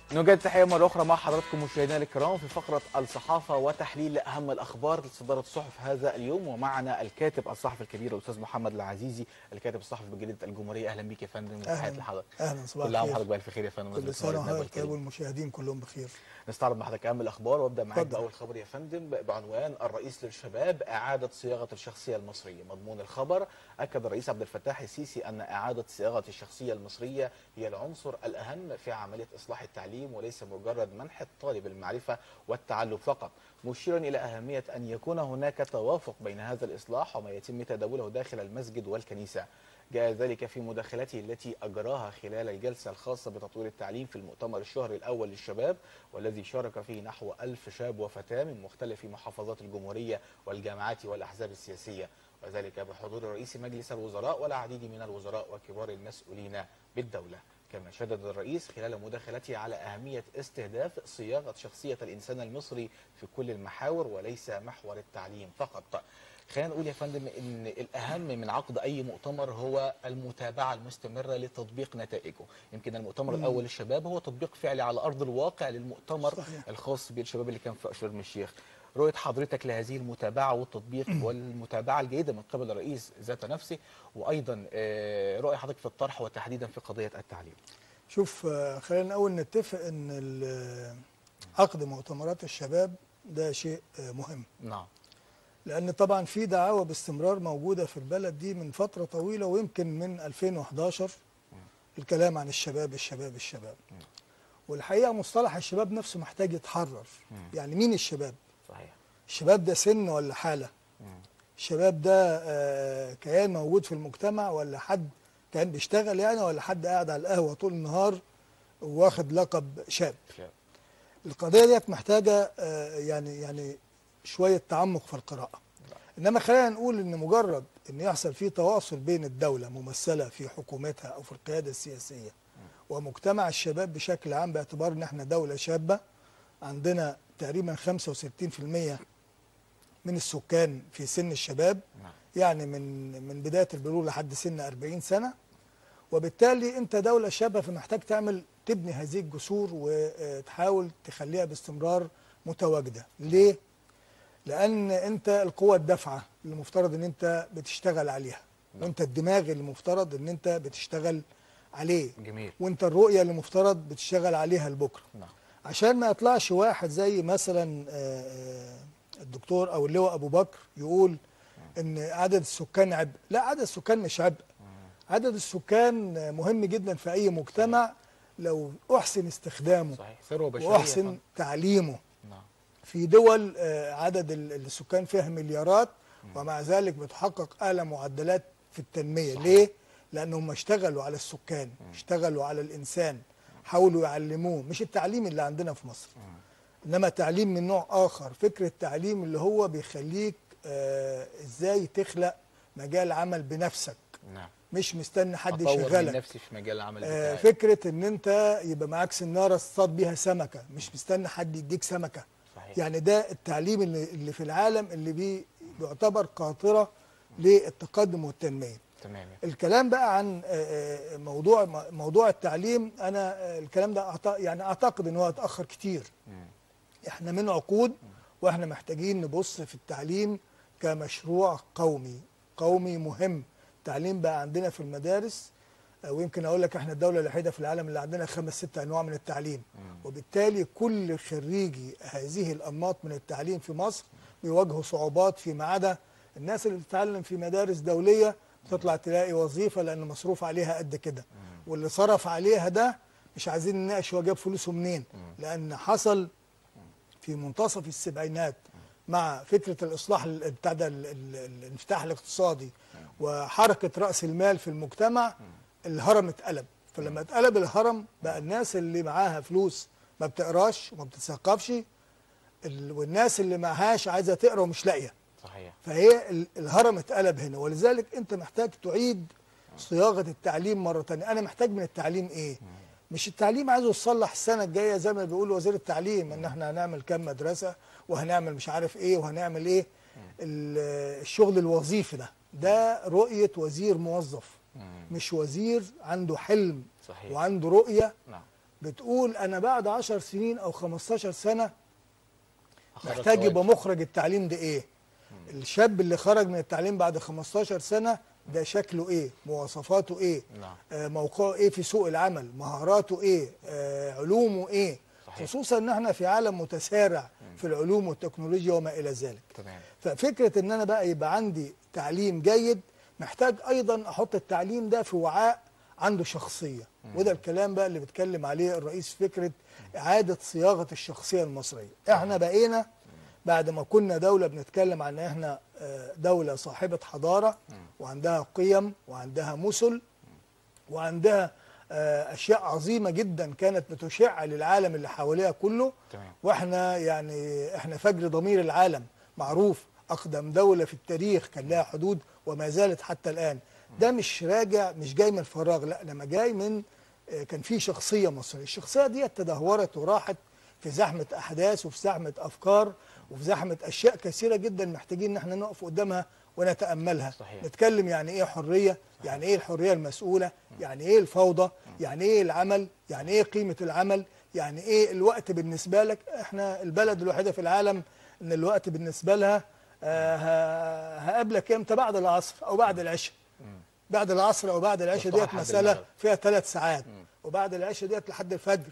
نوجد تحية مرة أخرى مع حضراتكم مشاهدينا الكرام في فقرة الصحافة وتحليل أهم الأخبار لصدارة الصحف هذا اليوم ومعنا الكاتب الصحفي الكبير الأستاذ محمد العزيزي الكاتب الصحفي بجريدة الجمهورية أهلا بيك يا فندم تحياتي لحضرتك اهلا صباح كل عام الخير وحضرتك بألف خير يا فندم كل نزلت سنه موعدنا وحضرتك بالكريم. والمشاهدين كلهم بخير نستعرض مع حضرتك أهم الأخبار وأبدأ معاك اتفضل. بأول خبر يا فندم بعنوان الرئيس للشباب إعادة صياغة الشخصية المصرية مضمون الخبر أكد الرئيس عبد الفتاح السيسي أن إعادة صياغة الشخصية المصرية هي العنصر الأهم في عملية إصلاح التعليم وليس مجرد منح الطالب المعرفة والتعلم فقط مشيرا إلى أهمية أن يكون هناك توافق بين هذا الإصلاح وما يتم تداوله داخل المسجد والكنيسة جاء ذلك في مداخلته التي أجراها خلال الجلسة الخاصة بتطوير التعليم في المؤتمر الشهري الأول للشباب والذي شارك فيه نحو ألف شاب وفتاة من مختلف محافظات الجمهورية والجامعات والأحزاب السياسية وذلك بحضور رئيس مجلس الوزراء والعديد من الوزراء وكبار المسؤولين بالدولة كما شدد الرئيس خلال مداخلته على أهمية استهداف صياغة شخصية الإنسان المصري في كل المحاور وليس محور التعليم فقط خلينا نقول يا فندم ان الاهم من عقد اي مؤتمر هو المتابعه المستمره لتطبيق نتائجه يمكن المؤتمر مم. الاول للشباب هو تطبيق فعلي على ارض الواقع للمؤتمر صحيح. الخاص بالشباب اللي كان في شرم الشيخ رؤيه حضرتك لهذه المتابعه والتطبيق والمتابعه الجيده من قبل الرئيس ذات نفسه وايضا آه، رؤيه حضرتك في الطرح وتحديدا في قضيه التعليم شوف آه، خلينا الاول نتفق ان ال- عقد مؤتمرات الشباب ده شيء آه، مهم نعم لان طبعا في دعاوى باستمرار موجوده في البلد دي من فتره طويله ويمكن من 2011 الكلام عن الشباب الشباب الشباب والحقيقه مصطلح الشباب نفسه محتاج يتحرر يعني مين الشباب صحيح الشباب ده سن ولا حاله الشباب ده آه، كيان موجود في المجتمع ولا حد كان بيشتغل يعني ولا حد قاعد على القهوه طول النهار واخد لقب شاب شاب. القضيه ديت محتاجه آه، يعني يعني شويه تعمق في القراءه انما خلينا نقول ان مجرد ان يحصل فيه تواصل بين الدوله ممثله في حكومتها او في القياده السياسيه ومجتمع الشباب بشكل عام باعتبار ان احنا دوله شابه عندنا تقريبا 65% من السكان في سن الشباب نعم. يعني من من بدايه البلوغ لحد سن 40 سنه وبالتالي انت دوله شابه فمحتاج تعمل تبني هذه الجسور وتحاول تخليها باستمرار متواجده ليه لان انت القوه الدافعه اللي المفترض ان انت بتشتغل عليها وانت الدماغ اللي المفترض ان انت بتشتغل عليه جميل وانت الرؤيه اللي المفترض بتشتغل عليها لبكره نعم عشان ما يطلعش واحد زي مثلا آه، آه، الدكتور او اللواء ابو بكر يقول ان عدد السكان عبء لا عدد السكان مش عبء عدد السكان مهم جدا في اي مجتمع لو احسن استخدامه صحيح ثروه بشريه يا واحسن فندم. تعليمه نعم في دول آه، عدد ال- السكان فيها مليارات ومع ذلك بتحقق اعلى معدلات في التنميه صحيح. ليه لانهم اشتغلوا على السكان اشتغلوا على الانسان حاولوا يعلموه مش التعليم اللي عندنا في مصر انما تعليم من نوع اخر فكره تعليم اللي هو بيخليك آه ازاي تخلق مجال عمل بنفسك نعم مش مستني حد أطور من يشغلك نفسي في مجال العمل آه، بتاعي فكره ان انت يبقى معاك سناره تصطاد بيها سمكه مش مستني حد يديك سمكه صحيح. يعني ده التعليم اللي, اللي في العالم اللي بي بيعتبر قاطره للتقدم والتنميه تمام الكلام بقى عن آه، آه، موضوع موضوع التعليم انا آه، الكلام ده أعت- يعني اعتقد ان هو اتاخر كتير احنا من عقود واحنا محتاجين نبص في التعليم كمشروع قومي قومي مهم التعليم بقى عندنا في المدارس آه، ويمكن اقول لك احنا الدوله الوحيده في العالم اللي عندنا خمس ست انواع من التعليم وبالتالي كل خريجي هذه الانماط من التعليم في مصر بيواجهوا صعوبات فيما عدا الناس اللي بتتعلم في مدارس دوليه تطلع تلاقي وظيفه لان مصروف عليها قد كده واللي صرف عليها ده مش عايزين نناقش هو جاب فلوسه منين لان حصل في منتصف السبعينات مع فكره الاصلاح ال- بتاع ده ال- ال- ال- الانفتاح الاقتصادي وحركه راس المال في المجتمع الهرم اتقلب فلما اتقلب الهرم بقى الناس اللي معاها فلوس ما بتقراش وما بتثقفش ال- والناس اللي معهاش عايزه تقرا ومش لاقيه صحيح فهي ال- الهرم اتقلب هنا ولذلك انت محتاج تعيد صياغه التعليم مره ثانيه انا محتاج من التعليم ايه مش التعليم عايزه يصلح السنه الجايه زي ما بيقول وزير التعليم ان احنا هنعمل كام مدرسه وهنعمل مش عارف ايه وهنعمل ايه ال- الشغل الوظيفي ده ده رؤيه وزير موظف مش وزير عنده حلم صحيح وعنده رؤيه نعم بتقول انا بعد 10 سنين او 15 سنه أخرج محتاج يبقى فوائد. مخرج التعليم ده ايه الشاب اللي خرج من التعليم بعد 15 سنه ده شكله ايه مواصفاته ايه نعم آه، موقعه ايه في سوق العمل مهاراته ايه آه، علومه ايه صحيح. خصوصا ان احنا في عالم متسارع في العلوم والتكنولوجيا وما الى ذلك تمام ففكره ان انا بقى يبقى عندي تعليم جيد محتاج ايضا احط التعليم ده في وعاء عنده شخصيه وده الكلام بقى اللي بيتكلم عليه الرئيس فكره اعاده صياغه الشخصيه المصريه احنا بقينا بعد ما كنا دوله بنتكلم عن ان احنا آه، دوله صاحبه حضاره وعندها قيم وعندها مثل وعندها آه، اشياء عظيمه جدا كانت بتشع للعالم اللي حواليها كله تمام واحنا يعني احنا فجر ضمير العالم معروف اقدم دوله في التاريخ كان لها حدود وما زالت حتى الان ده مش راجع مش جاي من الفراغ لا لما جاي من آه، كان في شخصيه مصريه الشخصيه دي تدهورت وراحت في زحمه احداث وفي زحمه افكار وفي زحمه اشياء كثيره جدا محتاجين ان احنا نقف قدامها ونتاملها صحيح. نتكلم يعني ايه حريه يعني ايه الحريه المسؤوله يعني ايه الفوضى يعني ايه العمل يعني ايه قيمه العمل يعني ايه الوقت بالنسبه لك احنا البلد الوحيده في العالم ان الوقت بالنسبه لها آه، ه- هقابلك امتى بعد العصر او بعد العشاء بعد العصر او بعد العشاء مصطلح ديت حد مساله المغرب. فيها ثلاث ساعات وبعد العشاء ديت لحد الفجر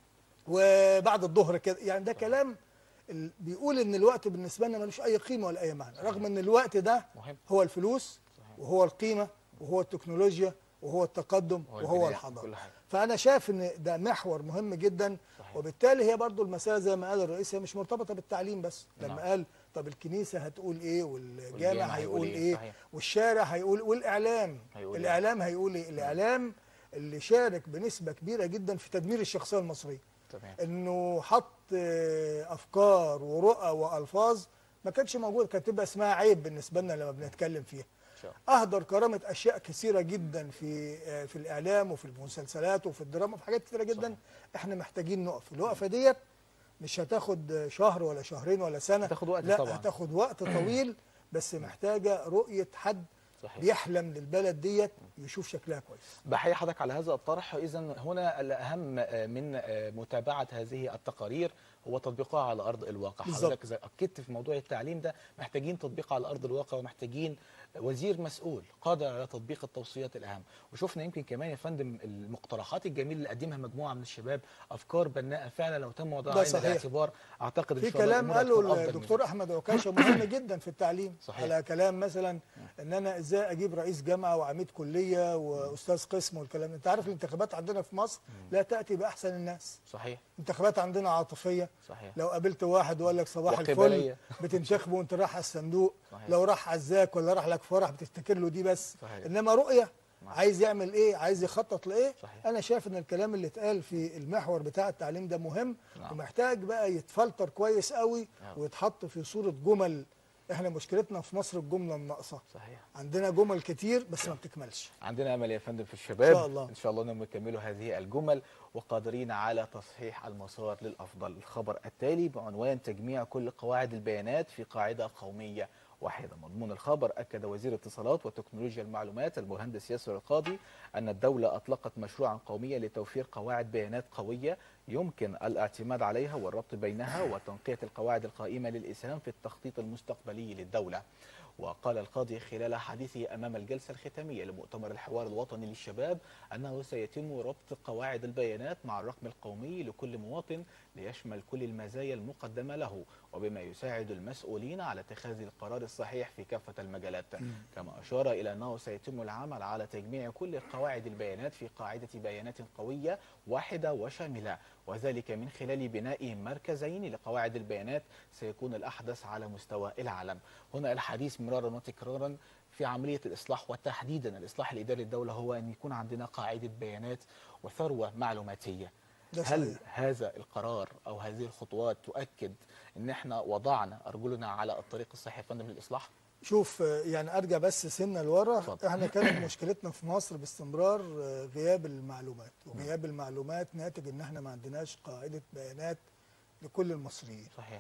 وبعد الظهر كده يعني ده كلام ال- بيقول ان الوقت بالنسبه لنا ملوش اي قيمه ولا اي معنى رغم ان الوقت ده مهم هو الفلوس وهو القيمه وهو التكنولوجيا وهو التقدم هو وهو البناء، الحضاره كل حاجة. فانا شايف ان ده محور مهم جدا صحيح. وبالتالي هي برضو المساله زي ما قال الرئيس هي مش مرتبطه بالتعليم بس لما نعم. قال طب الكنيسه هتقول ايه والجامع والجامع هيقول هيقول إيه؟ ايه صحيح. والشارع هيقول والاعلام هيقول إيه؟ الاعلام هيقول ايه الاعلام اللي شارك بنسبه كبيره جدا في تدمير الشخصيه المصريه تمام انه حط آه، افكار ورؤى والفاظ ما كانتش موجوده كانت تبقى اسمها عيب بالنسبه لنا لما بنتكلم فيها ان شاء الله اهدر كرامه اشياء كثيره جدا في آه، في الاعلام وفي المسلسلات وفي الدراما وفي حاجات كثيره جدا صحيح. احنا محتاجين نقف الوقفه ديت مش هتاخد شهر ولا شهرين ولا سنه هتاخد وقت لا طبعا. هتاخد وقت طويل بس محتاجه رؤيه حد صحيح بيحلم للبلد ديت يشوف شكلها كويس بحيي حضرتك على هذا الطرح اذا هنا الاهم من متابعه هذه التقارير هو تطبيقها على ارض الواقع بالظبط. حضرتك زي اكدت في موضوع التعليم ده محتاجين تطبيقها على ارض الواقع ومحتاجين وزير مسؤول قادر على تطبيق التوصيات الاهم وشفنا يمكن كمان يا فندم المقترحات الجميله اللي قدمها مجموعه من الشباب افكار بناءه فعلا لو تم وضعها ده عين صحيح. الاعتبار اعتقد في ان شاء الله كلام الأمور هتكون قاله أفضل من الدكتور احمد عكاشه مهم جدا في التعليم صحيح. على كلام مثلا ان انا ازاي اجيب رئيس جامعه وعميد كليه واستاذ قسم والكلام ده انت عارف الانتخابات عندنا في مصر لا تاتي باحسن الناس صحيح الانتخابات عندنا عاطفيه صحيح لو قابلت واحد وقال لك صباح الفل وقبلية. بتنتخبه وانت رايح على الصندوق صحيح. لو راح عزاك ولا راح لك فرح بتفتكر له دي بس صحيح. انما رؤيه نعم. عايز يعمل ايه عايز يخطط لايه صحيح. انا شايف ان الكلام اللي اتقال في المحور بتاع التعليم ده مهم نعم. ومحتاج بقى يتفلتر كويس قوي نعم. ويتحط في صوره جمل احنا مشكلتنا في مصر الجمله الناقصه صحيح عندنا جمل كتير بس ما بتكملش عندنا امل يا فندم في الشباب إن شاء الله. ان شاء الله انهم يكملوا هذه الجمل وقادرين على تصحيح المسار للافضل الخبر التالي بعنوان تجميع كل قواعد البيانات في قاعده قوميه واحده مضمون الخبر اكد وزير الاتصالات وتكنولوجيا المعلومات المهندس ياسر القاضي ان الدوله اطلقت مشروعا قوميا لتوفير قواعد بيانات قويه يمكن الاعتماد عليها والربط بينها وتنقيه القواعد القائمه للاسهام في التخطيط المستقبلي للدوله وقال القاضي خلال حديثه أمام الجلسة الختامية لمؤتمر الحوار الوطني للشباب أنه سيتم ربط قواعد البيانات مع الرقم القومي لكل مواطن ليشمل كل المزايا المقدمة له وبما يساعد المسؤولين على اتخاذ القرار الصحيح في كافة المجالات كما أشار إلى أنه سيتم العمل على تجميع كل قواعد البيانات في قاعدة بيانات قوية واحدة وشاملة وذلك من خلال بناء مركزين لقواعد البيانات سيكون الأحدث على مستوى العالم هنا الحديث مرارا وتكرارا في عملية الإصلاح وتحديدا الإصلاح الإداري للدولة هو أن يكون عندنا قاعدة بيانات وثروة معلوماتية ده هل صحيح. هذا القرار أو هذه الخطوات تؤكد أن احنا وضعنا أرجلنا على الطريق الصحيح يا فندم للإصلاح؟ شوف آه، يعني ارجع بس سنه لورا اتفضل. احنا كانت مشكلتنا في مصر باستمرار آه، غياب المعلومات وغياب المعلومات ناتج ان احنا ما عندناش قاعده بيانات لكل المصريين صحيح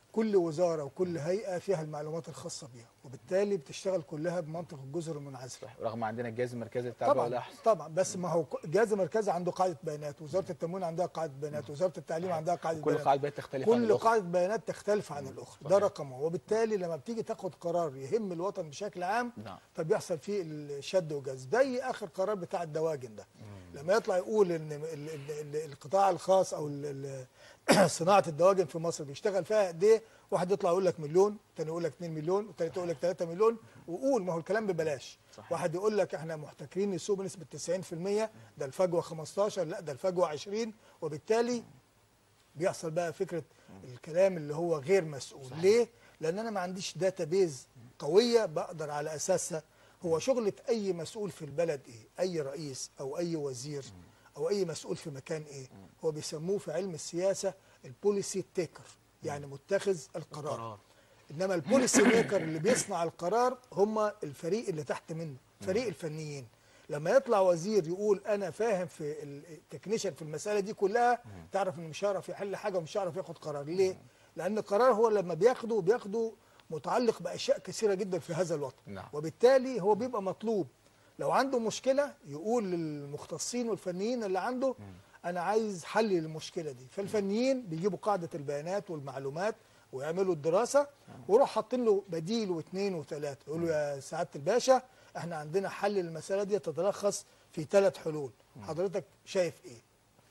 كل وزاره وكل هيئه فيها المعلومات الخاصه بيها وبالتالي بتشتغل كلها بمنطق الجزر المنعزله صح رغم عندنا الجهاز المركزي للتعبئه طبعا والاحصاء طبعا بس ما هو ك- الجهاز المركزي عنده قاعده بيانات وزاره التموين عندها قاعده بيانات وزاره التعليم عندها قاعده كل بيانات قاعده بيانات تختلف عن كل الاخرى قاعده بيانات تختلف عن الاخرى ده صحيح. رقم واحد. وبالتالي لما بتيجي تاخد قرار يهم الوطن بشكل عام نعم. فبيحصل فيه الشد وجذب زي اخر قرار بتاع الدواجن ده لما يطلع يقول ان ال- ال- ال- القطاع الخاص او ال- ال- صناعه الدواجن في مصر بيشتغل فيها قد ايه واحد يطلع يقول لك مليون تاني يقول لك 2 مليون والتالت يقول لك 3 مليون وقول ما هو الكلام ببلاش صحيح. واحد يقول لك احنا محتكرين السوق بنسبه 90% ده الفجوه 15 لا ده الفجوه 20 وبالتالي بيحصل بقى فكره الكلام اللي هو غير مسؤول صحيح. ليه لان انا ما عنديش داتابيز قويه بقدر على اساسها هو شغله اي مسؤول في البلد ايه اي رئيس او اي وزير او اي مسؤول في مكان ايه هو بيسموه في علم السياسه البوليسي تيكر يعني متخذ القرار قرار. انما البوليسي ميكر اللي بيصنع القرار هم الفريق اللي تحت منه فريق الفنيين لما يطلع وزير يقول انا فاهم في التكنيشن في المساله دي كلها تعرف انه مش هيعرف يحل حاجه ومش هيعرف ياخد قرار ليه لان القرار هو لما بياخده بياخده متعلق باشياء كثيره جدا في هذا الوطن نعم. وبالتالي هو بيبقى مطلوب لو عنده مشكله يقول للمختصين والفنيين اللي عنده انا عايز حل للمشكله دي فالفنيين بيجيبوا قاعده البيانات والمعلومات ويعملوا الدراسه ويروح حاطين له بديل واثنين وثلاثه يقولوا يا سعاده الباشا احنا عندنا حل للمساله دي تتلخص في ثلاث حلول حضرتك شايف ايه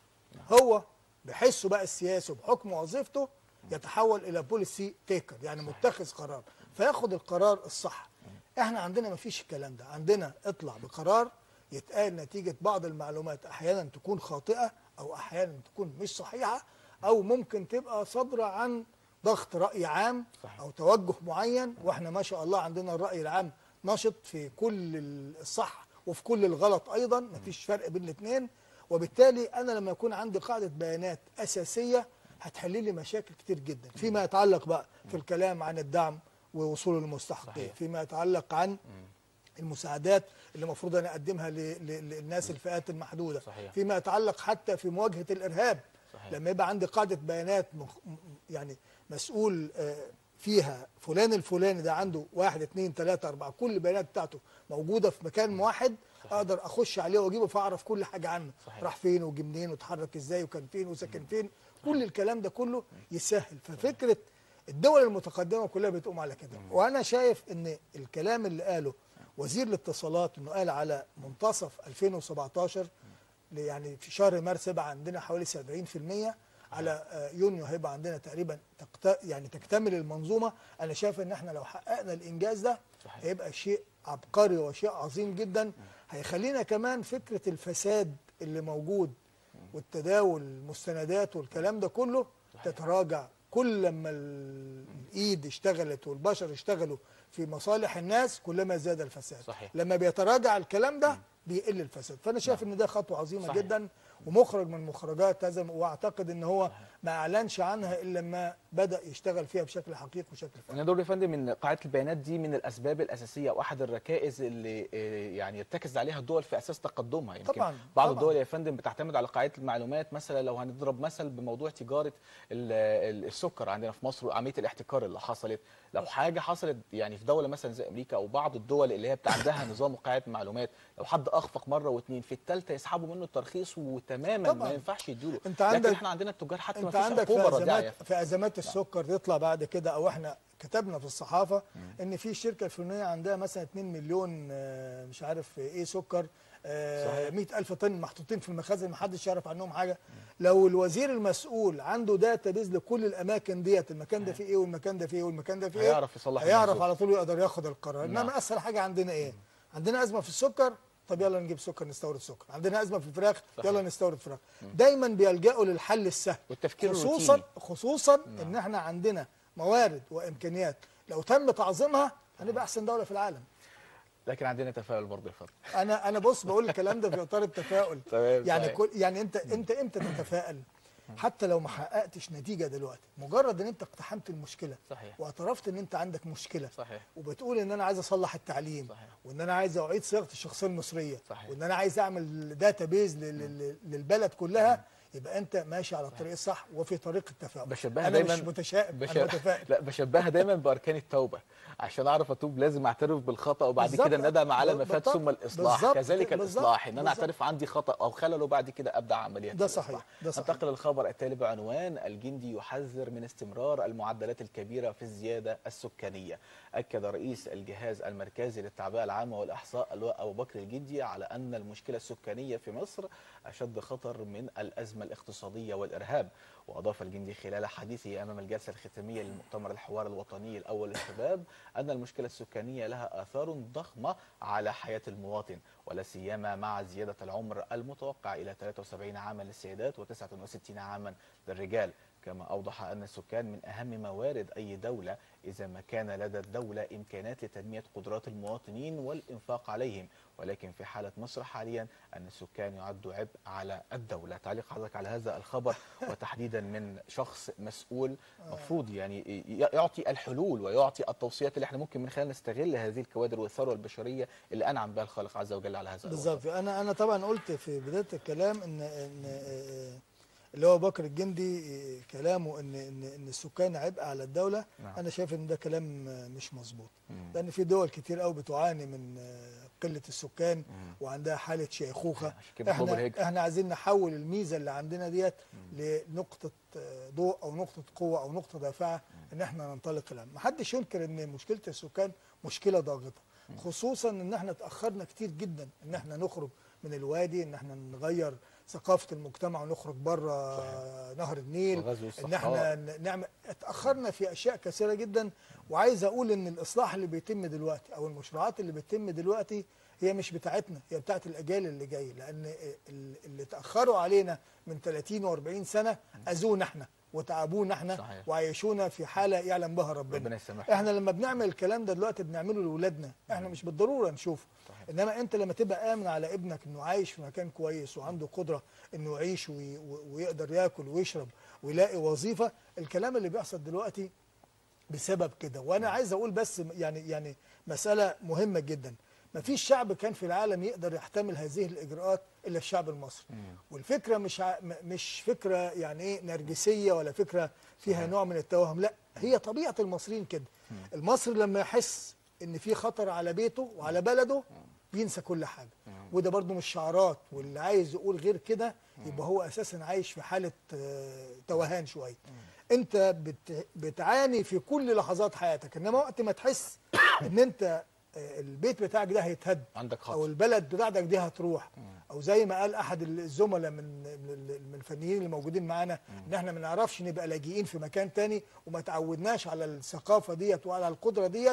هو بحسه بقى السياسي وبحكم وظيفته يتحول الى بوليسي تيكر يعني متخذ قرار فياخد القرار الصح احنا عندنا ما فيش الكلام ده عندنا اطلع بقرار يتقال نتيجة بعض المعلومات احيانا تكون خاطئة او احيانا تكون مش صحيحة او ممكن تبقى صادرة عن ضغط رأي عام صحيح. او توجه معين واحنا ما شاء الله عندنا الرأي العام نشط في كل الصح وفي كل الغلط ايضا مفيش فرق بين الاثنين وبالتالي انا لما يكون عندي قاعده بيانات اساسيه هتحل لي مشاكل كتير جدا فيما يتعلق بقى في الكلام عن الدعم ووصول المستحقين صحيح. فيما يتعلق عن المساعدات اللي المفروض انا اقدمها ل- ل- للناس الفئات المحدوده صحيح. فيما يتعلق حتى في مواجهه الارهاب صحيح. لما يبقى عندي قاعده بيانات مخ... م- يعني مسؤول آه، فيها فلان الفلاني ده عنده واحد اثنين ثلاثة أربعة كل البيانات بتاعته موجودة في مكان واحد أقدر أخش عليه وأجيبه فأعرف كل حاجة عنه صحيح. راح فين وجه منين واتحرك إزاي وكان فين وسكن فين كل الكلام ده كله يسهل ففكرة الدول المتقدمة كلها بتقوم على كده وأنا شايف إن الكلام اللي قاله وزير الاتصالات إنه قال على منتصف 2017 يعني في شهر مارس هيبقى عندنا حوالي 70% على آه، يونيو هيبقى عندنا تقريبا تقت... يعني تكتمل المنظومه انا شايف ان احنا لو حققنا الانجاز ده صحيح. هيبقى شيء عبقري وشيء عظيم جدا هيخلينا كمان فكره الفساد اللي موجود والتداول المستندات والكلام ده كله تتراجع كل لما ال- الايد اشتغلت والبشر اشتغلوا في مصالح الناس كلما زاد الفساد صحيح. لما بيتراجع الكلام ده بيقل الفساد فانا شايف ان ده خطوه عظيمه صحيح. جدا ومخرج من مخرجات هذا واعتقد ان هو ما اعلنش عنها الا لما بدا يشتغل فيها بشكل حقيقي وشكل فعلي ندور يا فندم ان قاعده البيانات دي من الاسباب الاساسيه واحد الركائز اللي آه، يعني يرتكز عليها الدول في اساس تقدمها يمكن طبعاً، بعض طبعاً. الدول يا فندم بتعتمد على قاعده المعلومات مثلا لو هنضرب مثل بموضوع تجاره ال- ال- السكر عندنا في مصر وعمليه الاحتكار اللي حصلت لو حاجه حصلت يعني في دوله مثلا زي امريكا او بعض الدول اللي هي بتاع عندها نظام وقاعده معلومات لو حد اخفق مره واثنين في الثالثه يسحبوا منه الترخيص وتماما طبعاً. ما ينفعش يديله أنت لكن عندك- احنا عندنا التجار حتى ما انت فيش عندك في عقوبه رادعه ازمات في ازمات السكر يطلع بعد كده او احنا كتبنا في الصحافه ان في شركه الفلانيه عندها مثلا 2 مليون آه، مش عارف ايه سكر صحيح. 100 ألف طن محطوطين في المخازن محدش يعرف عنهم حاجه لو الوزير المسؤول عنده داتا بيز لكل الاماكن ديت المكان ده فيه ايه والمكان ده فيه ايه والمكان ده فيه ايه هيعرف يصلح هيعرف الموضوع. على طول يقدر ياخد القرار نعم. انما اسهل حاجه عندنا ايه عندنا ازمه في السكر طب يلا نجيب سكر نستورد سكر عندنا ازمه في الفراخ صحيح. يلا نستورد فراخ دايما بيلجأوا للحل السهل والتفكير خصوصا الروتيني. خصوصا ان احنا عندنا موارد وامكانيات لو تم تعظيمها هنبقى احسن دوله في العالم لكن عندنا تفاؤل برضه يا فندم انا انا بص بقول الكلام ده في اطار التفاؤل تمام، يعني صحيح. كل يعني انت انت امتى تتفائل حتى لو ما حققتش نتيجه دلوقتي مجرد ان انت اقتحمت المشكله صحيح. واعترفت ان انت عندك مشكله صحيح. وبتقول ان انا عايز اصلح التعليم صحيح. وان انا عايز اعيد صياغه الشخصيه المصريه صحيح. وان انا عايز اعمل داتا بيز للبلد كلها يبقى انت ماشي على الطريق الصح وفي طريق التفاؤل بشبهها انا دايما مش متشائم بش... انا متفائل لا بشبهها دايما باركان التوبه عشان اعرف اتوب لازم اعترف بالخطا وبعد بالظبط. كده الندم على ما فات بالضبط. ثم الاصلاح بالظبط. كذلك بالظبط. الاصلاح ان انا بالظبط. اعترف عندي خطا او خلل وبعد كده ابدا عمليات ده الإصلاح. صحيح. ده صحيح. ننتقل للخبر التالي بعنوان الجندي يحذر من استمرار المعدلات الكبيره في الزياده السكانيه اكد رئيس الجهاز المركزي للتعبئه العامه والاحصاء اللواء ابو بكر الجندي على ان المشكله السكانيه في مصر اشد خطر من الازمه الاقتصاديه والارهاب واضاف الجندي خلال حديثه امام الجلسه الختاميه للمؤتمر الحوار الوطني الاول للشباب ان المشكله السكانيه لها اثار ضخمه على حياه المواطن ولا سيما مع زياده العمر المتوقع الى 73 عاما للسيدات و69 عاما للرجال كما أوضح أن السكان من أهم موارد أي دولة إذا ما كان لدى الدولة إمكانات لتنمية قدرات المواطنين والإنفاق عليهم ولكن في حالة مصر حاليا أن السكان يعدوا عبء على الدولة تعليق حضرتك على هذا الخبر وتحديدا من شخص مسؤول مفروض يعني يعطي الحلول ويعطي التوصيات اللي احنا ممكن من خلالها نستغل هذه الكوادر والثروة البشرية اللي أنعم بها الخالق عز وجل على هذا الوطن. بالظبط انا انا طبعا قلت في بدايه الكلام ان ان آه، اللي هو بكر الجندي آه، كلامه ان ان ان السكان عبء على الدوله نعم. انا شايف ان ده كلام آه، مش مظبوط مم. لان في دول كتير قوي بتعاني من آه، قله السكان وعندها حاله شيخوخه عشان كده بيطلبوا احنا الهجرة. احنا عايزين نحول الميزه اللي عندنا ديت لنقطه آه، ضوء او نقطه قوه او نقطه دافعه ان احنا ننطلق الان محدش ينكر ان مشكله السكان مشكله ضاغطه خصوصا ان احنا اتاخرنا كتير جدا ان احنا نخرج من الوادي ان احنا نغير ثقافه المجتمع ونخرج بره نهر النيل وغزو ان الصحراء. احنا ن- نعمل اتاخرنا في اشياء كثيره جدا وعايز اقول ان الاصلاح اللي بيتم دلوقتي او المشروعات اللي بيتم دلوقتي هي مش بتاعتنا هي بتاعت الاجيال اللي جايه لان ال- اللي اتاخروا علينا من 30 و40 سنه اذونا احنا وتعبونا احنا صحيح. وعيشونا في حاله يعلم بها ربنا ربنا يسامحهم. احنا لما بنعمل الكلام ده دلوقتي بنعمله لاولادنا احنا مش بالضروره نشوفه صحيح. انما انت لما تبقى امن على ابنك انه عايش في مكان كويس وعنده قدره انه يعيش وي- و- ويقدر ياكل ويشرب ويلاقي وظيفه الكلام اللي بيحصل دلوقتي بسبب كده وانا عايز اقول بس يعني يعني مساله مهمه جدا ما فيش شعب كان في العالم يقدر يحتمل هذه الاجراءات الا الشعب المصري والفكره مش ع- م- مش فكره يعني ايه نرجسيه ولا فكره فيها نوع من التوهم لا هي طبيعه المصريين كده المصري لما يحس ان في خطر على بيته وعلى بلده بينسى كل حاجه وده برضو مش شعارات واللي عايز يقول غير كده يبقى هو اساسا عايش في حاله آه، توهان شويه انت بت بتعاني في كل لحظات حياتك انما وقت ما تحس ان انت آه، البيت بتاعك ده هيتهد عندك خطر. او البلد بتاعتك دي هتروح او زي ما قال احد الزملاء من من من الفنيين اللي موجودين معانا ان احنا ما نعرفش نبقى لاجئين في مكان تاني وما تعودناش على الثقافه ديت وعلى القدره ديت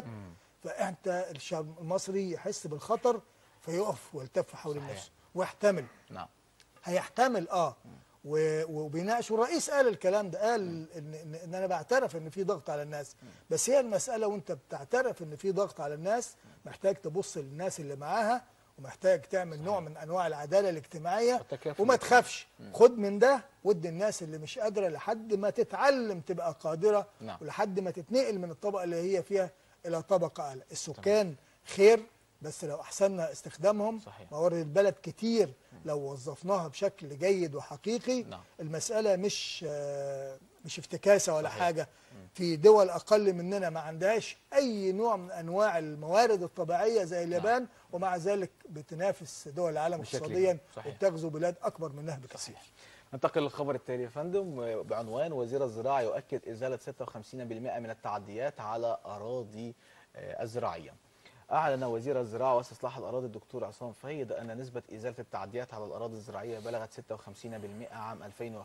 فانت الشعب المصري يحس بالخطر فيقف ويلتف حول صحيح. نفسه ويحتمل نعم هيحتمل اه و- وبيناقش والرئيس قال الكلام ده قال ان, إن, إن انا بعترف ان في ضغط على الناس بس هي المساله وانت بتعترف ان في ضغط على الناس محتاج تبص للناس اللي معاها ومحتاج تعمل نوع من انواع العداله الاجتماعيه والتكافل. وما تخافش خد من ده ودي الناس اللي مش قادره لحد ما تتعلم تبقى قادره نعم. ولحد ما تتنقل من الطبقه اللي هي فيها الى طبقه اعلى السكان خير بس لو احسننا استخدامهم صحيح. موارد البلد كتير لو وظفناها بشكل جيد وحقيقي نعم. المسألة مش آه، مش افتكاسة ولا صحيح. حاجة في دول أقل مننا ما عندهاش أي نوع من أنواع الموارد الطبيعية زي اليابان ومع ذلك بتنافس دول العالم بشكل اقتصاديا كبير. صحيح. وبتغزو بلاد أكبر منها بكثير ننتقل للخبر التالي يا فندم بعنوان وزير الزراعة يؤكد إزالة 56% من التعديات على أراضي آه، الزراعية أعلن وزير الزراعة واستصلاح الأراضي الدكتور عصام فايد أن نسبة إزالة التعديات على الأراضي الزراعية بلغت 56% عام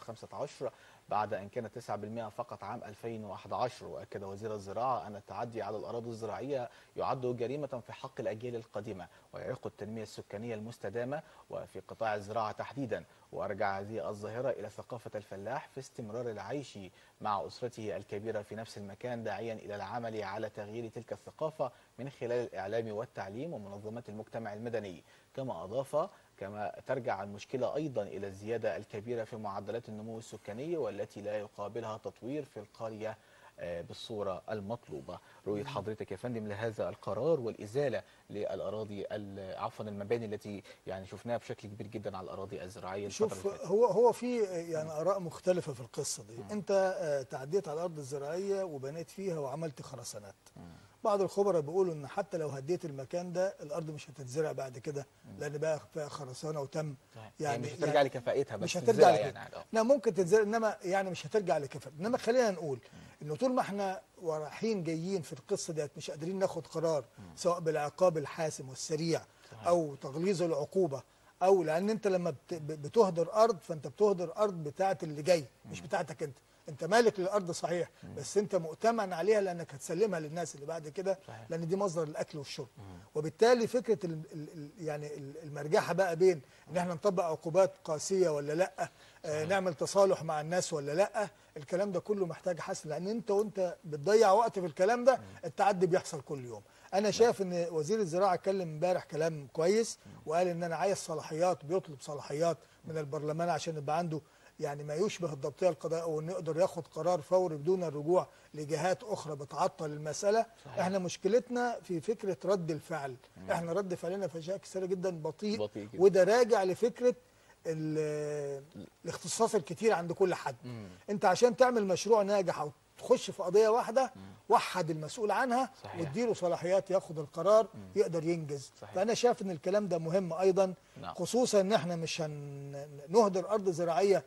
2015 بعد أن كانت 9% فقط عام 2011 وأكد وزير الزراعة أن التعدي على الأراضي الزراعية يعد جريمة في حق الأجيال القادمة ويعيق التنمية السكانية المستدامة وفي قطاع الزراعة تحديدا وأرجع هذه الظاهرة إلى ثقافة الفلاح في استمرار العيش مع أسرته الكبيرة في نفس المكان داعيا إلى العمل على تغيير تلك الثقافة من خلال الإعلام والتعليم ومنظمات المجتمع المدني كما أضاف كما ترجع المشكلة أيضا إلى الزيادة الكبيرة في معدلات النمو السكاني والتي لا يقابلها تطوير في القرية آه، بالصوره المطلوبه رؤيه حضرتك يا فندم لهذا القرار والازاله للاراضي ال- عفوا المباني التي يعني شفناها بشكل كبير جدا على الاراضي الزراعيه الفترة شوف اللي فاتت. هو هو في يعني اراء مختلفه في القصه دي انت آه، تعديت على الارض الزراعيه وبنيت فيها وعملت خرسانات بعض الخبراء بيقولوا ان حتى لو هديت المكان ده الارض مش هتتزرع بعد كده لان بقى فيها خرسانه وتم يعني, يعني مش هترجع لكفاءتها بس مش تتزرع هترجع يعني لكده آه. لا ممكن تتزرع انما يعني مش هترجع لكفاءة انما خلينا نقول انه طول ما احنا ورايحين جايين في القصه ديت مش قادرين ناخد قرار سواء بالعقاب الحاسم والسريع صحيح. او تغليظ العقوبه او لان انت لما بت- ب- بتهدر ارض فانت بتهدر ارض بتاعه اللي جاي مش بتاعتك انت انت مالك للارض صحيح بس انت مؤتمن عليها لانك هتسلمها للناس اللي بعد كده صحيح. لان دي مصدر الاكل والشرب وبالتالي فكره ال ال ال يعني ال- المرجحه بقى بين ان احنا نطبق عقوبات قاسيه ولا لا آه نعمل تصالح مع الناس ولا لا الكلام ده كله محتاج حسم لان انت وانت بتضيع وقت في الكلام ده التعدي بيحصل كل يوم انا شايف ان وزير الزراعه اتكلم امبارح كلام كويس وقال ان انا عايز صلاحيات بيطلب صلاحيات من البرلمان عشان يبقى عنده يعني ما يشبه الضبطيه القضائيه وانه يقدر ياخد قرار فوري بدون الرجوع لجهات اخرى بتعطل المساله صحيح. احنا مشكلتنا في فكره رد الفعل احنا رد فعلنا في اشياء كثيره جدا بطيء, بطيء جدا. وده راجع لفكره ال- الاختصاص الكتير عند كل حد انت عشان تعمل مشروع ناجح او تخش في قضيه واحده وحد المسؤول عنها صحيح. واديله صلاحيات ياخد القرار يقدر ينجز صحيح. فانا شايف ان الكلام ده مهم ايضا نعم. خصوصا ان احنا مش هنهدر ارض زراعيه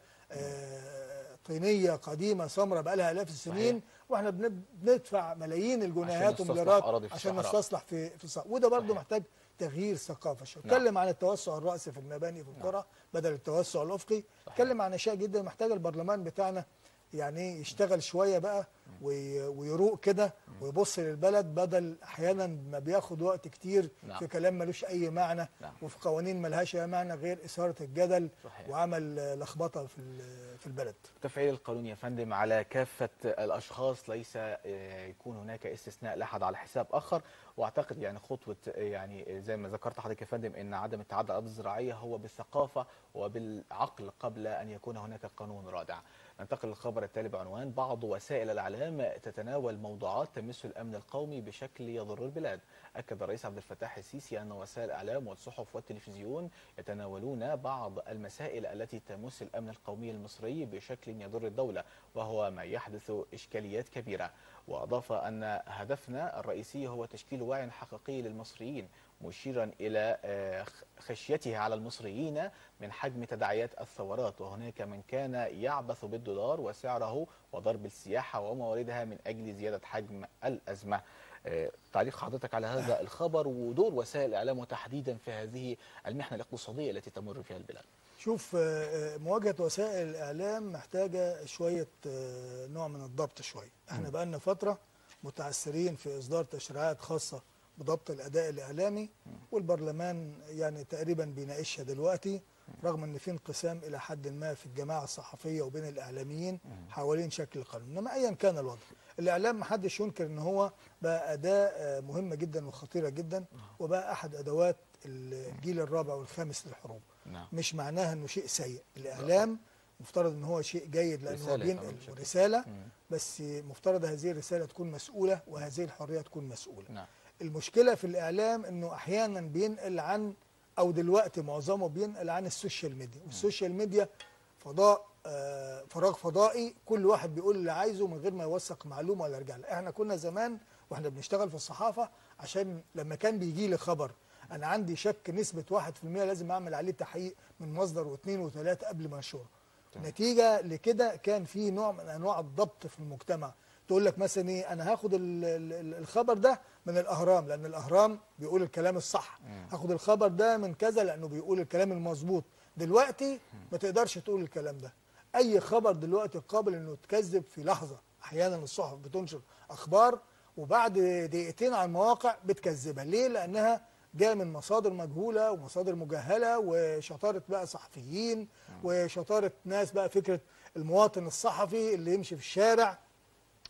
آه، طينيه قديمه سمراء بقى لها الاف السنين صحيح. واحنا بن- بندفع ملايين الجنيهات نستصلح ومليارات أراضي في عشان الصحراء. نستصلح في في الصحراء وده برضه صحيح. محتاج تغيير ثقافه شويه نعم. اتكلم عن التوسع الراسي في المباني في القرى بدل التوسع الافقي اتكلم عن اشياء جدا محتاج البرلمان بتاعنا يعني يشتغل شويه بقى وي- ويروق كده ويبص للبلد بدل احيانا ما بياخد وقت كتير نعم. في كلام ملوش اي معنى نعم. وفي قوانين ملهاش اي معنى غير اثاره الجدل صحيح. وعمل آه، لخبطه في ال- في البلد تفعيل القانون يا فندم على كافة الأشخاص ليس آه، يكون هناك استثناء لأحد على حساب آخر وأعتقد يعني خطوة آه، يعني زي ما ذكرت حضرتك يا فندم أن عدم التعدي على الأرض الزراعية هو بالثقافة وبالعقل قبل أن يكون هناك قانون رادع ننتقل للخبر التالي بعنوان بعض وسائل الإعلام تتناول موضوعات تمس الأمن القومي بشكل يضر البلاد أكد الرئيس عبد الفتاح السيسي أن وسائل الإعلام والصحف والتلفزيون يتناولون بعض المسائل التي تمس الأمن القومي المصري بشكل يضر الدولة وهو ما يحدث إشكاليات كبيرة وأضاف أن هدفنا الرئيسي هو تشكيل وعي حقيقي للمصريين مشيرا إلى آه، خشيته على المصريين من حجم تداعيات الثورات وهناك من كان يعبث بالدولار وسعره وضرب السياحة ومواردها من أجل زيادة حجم الأزمة آه، تعليق حضرتك على هذا الخبر ودور وسائل الإعلام وتحديدا في هذه المحنة الاقتصادية التي تمر فيها البلاد شوف آه، آه، مواجهه وسائل الاعلام محتاجه شويه آه، نوع من الضبط شويه احنا بقالنا فتره متعثرين في اصدار تشريعات خاصه بضبط الاداء الاعلامي والبرلمان يعني تقريبا بيناقشها دلوقتي رغم ان في انقسام الى حد ما في الجماعه الصحفيه وبين الاعلاميين حوالين شكل القانون انما ايا كان الوضع الاعلام محدش ينكر ان هو بقى اداه آه، مهمه جدا وخطيره جدا وبقى احد ادوات الجيل الرابع والخامس للحروب نعم مش معناها انه شيء سيء الاعلام مفترض ان هو شيء جيد لانه هو رسالة كمان بينقل بشكل- رساله مم. بس مفترض هذه الرساله تكون مسؤوله وهذه الحريه تكون مسؤوله نعم المشكله في الاعلام انه احيانا بينقل عن او دلوقتي معظمه بينقل عن السوشيال ميديا والسوشيال ميديا فضاء آه، فراغ فضائي كل واحد بيقول اللي عايزه من غير ما يوثق معلومه ولا يرجع لها احنا كنا زمان واحنا بنشتغل في الصحافه عشان لما كان بيجي لي خبر انا عندي شك نسبه 1% لازم اعمل عليه تحقيق من مصدر واثنين وثلاثه قبل ما انشره نتيجه لكده كان في نوع من انواع الضبط في المجتمع تقول لك مثلا ايه انا هاخد ال- ال- ال- الخبر ده من الاهرام لان الاهرام بيقول الكلام الصح هاخد الخبر ده من كذا لانه بيقول الكلام المظبوط دلوقتي ما تقدرش تقول الكلام ده اي خبر دلوقتي قابل انه يتكذب في لحظه احيانا الصحف بتنشر اخبار وبعد دقيقتين على المواقع بتكذبها ليه لانها جايه من مصادر مجهوله ومصادر مجهله وشطاره بقى صحفيين وشطاره ناس بقى فكره المواطن الصحفي اللي يمشي في الشارع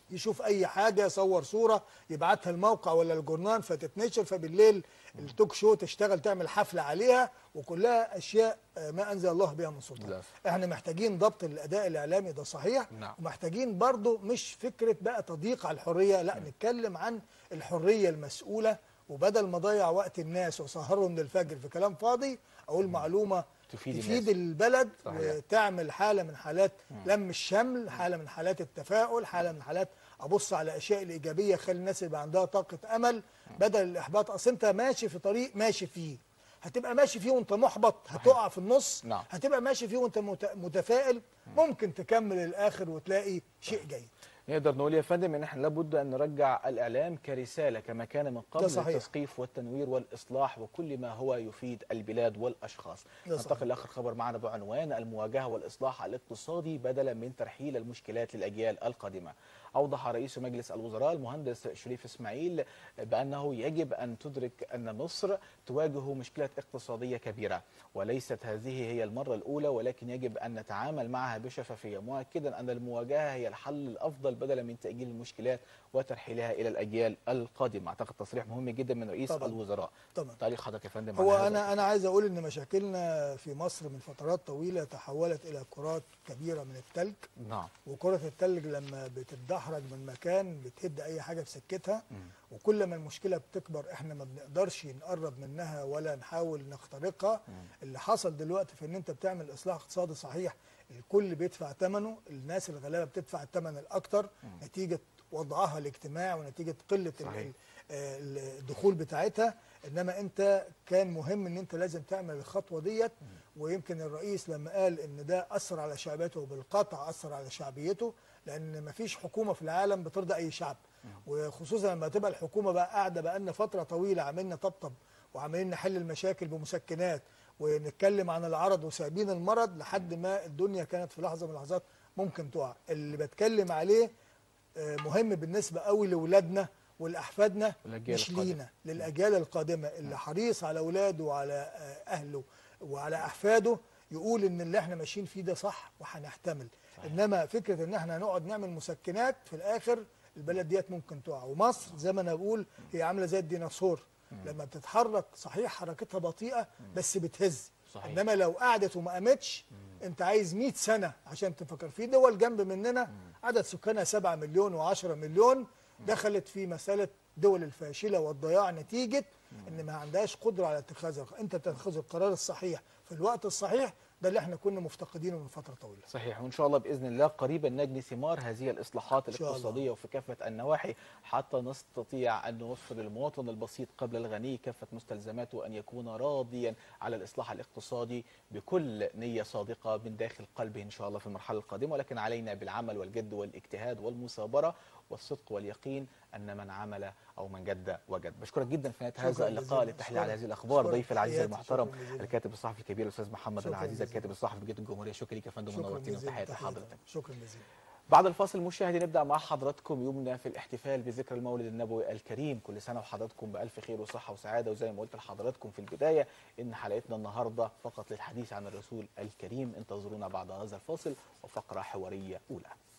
يشوف اي حاجه يصور صوره يبعتها الموقع ولا الجورنال فتتنشر فبالليل التوك شو تشتغل تعمل حفله عليها وكلها اشياء آه، ما انزل الله بها من سلطان للأسف. احنا محتاجين ضبط الاداء الاعلامي ده صحيح نعم. ومحتاجين برضو مش فكره بقى تضييق على الحريه لا نتكلم عن الحريه المسؤوله وبدل ما اضيع وقت الناس واسهرهم للفجر في كلام فاضي اقول معلومه تفيد تفيد الناس. البلد صحيح. وتعمل حاله من حالات لم الشمل حاله من حالات التفاؤل حاله من حالات ابص على الاشياء الايجابيه خلي الناس يبقى عندها طاقه امل بدل الاحباط اصل انت ماشي في طريق ماشي فيه هتبقى ماشي فيه وانت محبط هتقع في النص نعم. هتبقى ماشي فيه وانت مت- متفائل ممكن تكمل الاخر وتلاقي شيء جيد نقدر نقول يا فندم ان احنا لابد ان نرجع الاعلام كرساله كما كان من قبل ده صحيح. التثقيف والتنوير والاصلاح وكل ما هو يفيد البلاد والاشخاص. ده صحيح. ننتقل لاخر خبر معنا بعنوان المواجهه والاصلاح الاقتصادي بدلا من ترحيل المشكلات للاجيال القادمه. اوضح رئيس مجلس الوزراء المهندس شريف اسماعيل بانه يجب ان تدرك ان مصر تواجه مشكله اقتصاديه كبيره وليست هذه هي المره الاولى ولكن يجب ان نتعامل معها بشفافيه مؤكدا ان المواجهه هي الحل الافضل بدلا من تاجيل المشكلات وترحيلها الى الاجيال القادمه اعتقد تصريح مهم جدا من رئيس طبعاً. الوزراء طبعا تعليق حضرتك يا فندم هو على هذا؟ انا انا عايز اقول ان مشاكلنا في مصر من فترات طويله تحولت الى كرات كبيره من التلج نعم وكرة التلج لما بتتدحرج من مكان بتهد أي حاجة في سكتها وكل ما المشكلة بتكبر احنا ما بنقدرش نقرب منها ولا نحاول نخترقها اللي حصل دلوقتي في ان انت بتعمل اصلاح اقتصادي صحيح الكل بيدفع ثمنه الناس الغلابة بتدفع الثمن الأكتر نتيجة وضعها الاجتماعي ونتيجة قلة ال- صحيح. آه، الدخول بتاعتها انما انت كان مهم ان انت لازم تعمل الخطوه ديت ويمكن الرئيس لما قال ان ده اثر على شعبيته بالقطع اثر على شعبيته لان مفيش حكومه في العالم بترضى اي شعب وخصوصا لما تبقى الحكومه بقى قاعده بقى لنا فتره طويله عمالين طبطب وعمالين نحل المشاكل بمسكنات ونتكلم عن العرض وسايبين المرض لحد ما الدنيا كانت في لحظه من اللحظات ممكن تقع اللي بتكلم عليه آه، مهم بالنسبه قوي لاولادنا ولاحفادنا والأجيال مش القادمة. لينا للاجيال القادمه اللي حريص على اولاده وعلى آه، اهله وعلى احفاده يقول ان اللي احنا ماشيين فيه ده صح وهنحتمل انما فكره ان احنا هنقعد نعمل مسكنات في الاخر البلد ديت ممكن تقع ومصر زي ما انا بقول هي عامله زي الديناصور لما بتتحرك صحيح حركتها بطيئه بس بتهز صحيح. انما لو قعدت وما قامتش انت عايز 100 سنه عشان تفكر في دول جنب مننا عدد سكانها 7 مليون و10 مليون دخلت في مساله دول الفاشله والضياع نتيجه ان ما عندهاش قدره على اتخاذ الق- انت تتخذ القرار الصحيح في الوقت الصحيح ده اللي احنا كنا مفتقدينه من فتره طويله صحيح وان شاء الله باذن الله قريبا نجني ثمار هذه الاصلاحات إن شاء الله. الاقتصاديه وفي كافه النواحي حتى نستطيع ان نوفر للمواطن البسيط قبل الغني كافه مستلزماته ان يكون راضيا على الاصلاح الاقتصادي بكل نيه صادقه من داخل قلبه ان شاء الله في المرحله القادمه ولكن علينا بالعمل والجد والاجتهاد والمثابره والصدق واليقين ان من عمل او من جد وجد بشكرك جدا في نهايه هذا شكراً اللقاء جزيلاً. للتحليل على أشكرك. هذه الاخبار أشكرك. ضيف العزيز تحياتي. المحترم شكراً جزيلاً. الكاتب الصحفي الكبير الاستاذ محمد شكراً العزيز جزيلاً. الكاتب الصحفي بجد الجمهوريه شكرا لك يا فندم شكرا ونورتينا جزيلا وتحياتي تحية. لحضرتك شكرا جزيلا بعد الفاصل مشاهدي نبدا مع حضراتكم يومنا في الاحتفال بذكرى المولد النبوي الكريم كل سنه وحضراتكم بالف خير وصحه وسعاده وزي ما قلت لحضراتكم في البدايه ان حلقتنا النهارده فقط للحديث عن الرسول الكريم انتظرونا بعد هذا الفاصل وفقره حواريه اولى